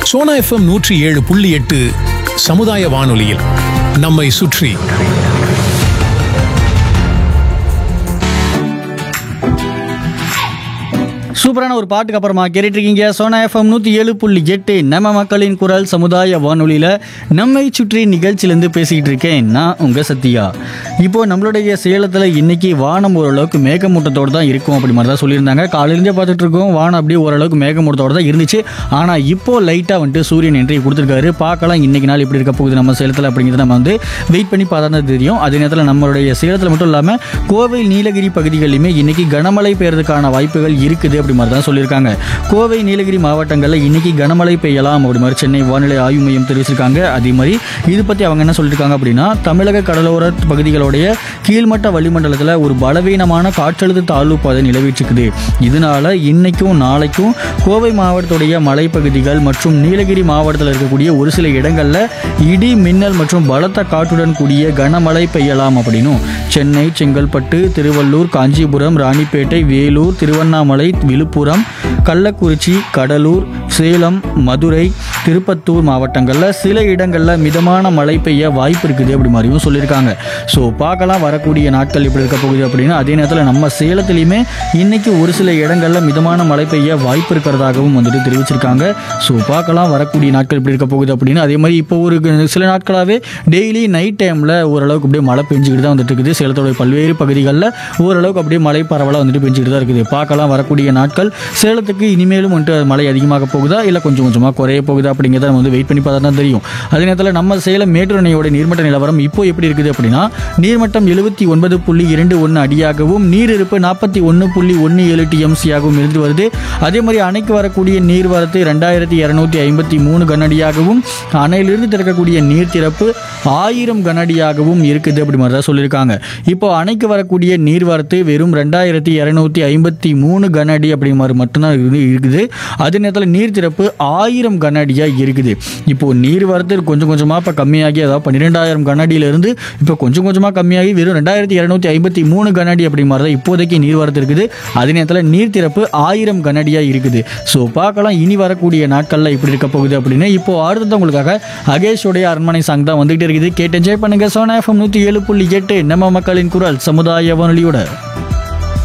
Sona FM நூற்றி ஏழு புள்ளி எட்டு சமுதாய வானொலியில் நம்மை சுற்றி சூப்பரான ஒரு பாட்டுக்கு அப்புறமா கேட்டுட்டு இருக்கீங்க சோனா எஃப்எம் நூற்றி ஏழு புள்ளி எட்டு நம்ம மக்களின் குரல் சமுதாய வானொலியில் நம்மை சுற்றி நிகழ்ச்சியிலேருந்து பேசிக்கிட்டு இருக்கேன் நான் உங்கள் சத்யா இப்போ நம்மளுடைய சேலத்தில் இன்னைக்கு வானம் ஓரளவுக்கு மேகமூட்டத்தோடு தான் இருக்கும் அப்படி மாதிரி தான் சொல்லியிருந்தாங்க காலையிலேருந்தே பார்த்துட்டு இருக்கோம் வானம் அப்படியே ஓரளவுக்கு மேகமூட்டத்தோடு தான் இருந்துச்சு ஆனால் இப்போ லைட்டாக வந்துட்டு சூரியன் என்ட்ரி கொடுத்துருக்காரு பார்க்கலாம் இன்னைக்கு நாள் எப்படி இருக்க போகுது நம்ம சேலத்தில் அப்படிங்கிறது நம்ம வந்து வெயிட் பண்ணி பார்த்தா தான் தெரியும் அதே நேரத்தில் நம்மளுடைய சேலத்தில் மட்டும் இல்லாமல் கோவை நீலகிரி பகுதிகளிலுமே இன்னைக்கு கனமழை பெய்யறதுக்கான வாய்ப்புகள் இருக்குது அப்படி மாதிரி தான் சொல்லியிருக்காங்க கோவை நீலகிரி மாவட்டங்களில் இன்னைக்கு கனமழை பெய்யலாம் அப்படி மாதிரி சென்னை வானிலை ஆய்வு மையம் தெரிவிச்சிருக்காங்க அதே மாதிரி இது பற்றி அவங்க என்ன சொல்லியிருக்காங்க அப்படின்னா தமிழக கடலோர பகுதிகளுடைய கீழ்மட்ட வளிமண்டலத்தில் ஒரு பலவீனமான காற்றழுத்த தாழ்வு பாதை நிலவிட்டிருக்குது இதனால இன்னைக்கும் நாளைக்கும் கோவை மாவட்டத்துடைய மலைப்பகுதிகள் மற்றும் நீலகிரி மாவட்டத்தில் இருக்கக்கூடிய ஒரு சில இடங்களில் இடி மின்னல் மற்றும் பலத்த காற்றுடன் கூடிய கனமழை பெய்யலாம் அப்படின்னும் சென்னை செங்கல்பட்டு திருவள்ளூர் காஞ்சிபுரம் ராணிப்பேட்டை வேலூர் திருவண்ணாமலை விழுப்புரம் கள்ளக்குறிச்சி கடலூர் சேலம் மதுரை திருப்பத்தூர் மாவட்டங்களில் சில இடங்களில் மிதமான மழை பெய்ய வாய்ப்பு இருக்குது அப்படி மாதிரியும் சொல்லியிருக்காங்க ஸோ பார்க்கலாம் வரக்கூடிய நாட்கள் எப்படி இருக்க போகுது அப்படின்னு அதே நேரத்தில் நம்ம சேலத்துலேயுமே இன்னைக்கு ஒரு சில இடங்களில் மிதமான மழை பெய்ய வாய்ப்பு இருக்கிறதாகவும் வந்துட்டு தெரிவிச்சிருக்காங்க ஸோ பார்க்கலாம் வரக்கூடிய நாட்கள் எப்படி இருக்க போகுது அப்படின்னு அதே மாதிரி இப்போ ஒரு சில நாட்களாகவே டெய்லி நைட் டைமில் ஓரளவுக்கு அப்படியே மழை பெஞ்சுக்கிட்டு தான் வந்துட்டு இருக்குது சேலத்தோட பல்வேறு பகுதிகளில் ஓரளவுக்கு அப்படியே மழை பரவலாக வந்துட்டு பெஞ்சுக்கிட்டு தான் இருக்குது பார்க்கலாம் வரக்கூடிய நாட்கள் சேலத்துக்கு இனிமேலும் வந்துட்டு மழை அதிகமாக போகுதா இல்லை கொஞ்சம் கொஞ்சமாக குறைய போகுதா அப்படிங்கிறத நம்ம வந்து வெயிட் பண்ணி பார்த்தா தான் தெரியும் அதே நேரத்தில் நம்ம சேலம் மேட்டூர் அணையோட நீர்மட்ட நிலவரம் இப்போ எப்படி இருக்குது அப்படின்னா நீர்மட்டம் எழுபத்தி ஒன்பது புள்ளி இரண்டு ஒன்று அடியாகவும் நீர் இருப்பு நாற்பத்தி ஒன்று புள்ளி ஒன்று ஏழு டிஎம்சியாகவும் இருந்து வருது அதே மாதிரி அணைக்கு வரக்கூடிய நீர்வரத்து ரெண்டாயிரத்தி இரநூத்தி ஐம்பத்தி மூணு கனஅடியாகவும் அணையிலிருந்து திறக்கக்கூடிய நீர் திறப்பு ஆயிரம் கனஅடியாகவும் இருக்குது அப்படி மாதிரி தான் சொல்லியிருக்காங்க இப்போ அணைக்கு வரக்கூடிய நீர்வரத்து வெறும் ரெண்டாயிரத்தி இரநூத்தி ஐம்பத்தி மூணு கன அடி அப்படி மாதிரி மட்டும்தான் இருந்து இருக்குது அதே நேரத்தில் நீர் திறப்பு ஆயிரம் கன அடியாக இருக்குது இப்போ நீர் வரத்து கொஞ்சம் கொஞ்சமாக இப்போ கம்மியாகி அதாவது பன்னிரெண்டாயிரம் கன அடியிலிருந்து இப்போ கொஞ்சம் கொஞ்சமாக கம்மியாகி வெறும் ரெண்டாயிரத்தி இரநூத்தி ஐம்பத்தி மூணு கன அடி அப்படி மாதிரி தான் இப்போதைக்கு நீர் வரத்து இருக்குது அதே நேரத்தில் நீர் திறப்பு ஆயிரம் கன அடியாக இருக்குது ஸோ பார்க்கலாம் இனி வரக்கூடிய நாட்களில் இப்படி இருக்க போகுது அப்படின்னு இப்போ அடுத்தது உங்களுக்காக அகேஷோடைய அரண்மனை சாங் தான் வந்துகிட்டே இருக்குது கேட்டு என்ஜாய் பண்ணுங்க சோனா எஃப்எம் நூற்றி ஏழு புள்ளி எட்டு நம்ம மக்களின் குரல் சமுதாய வானொலியோட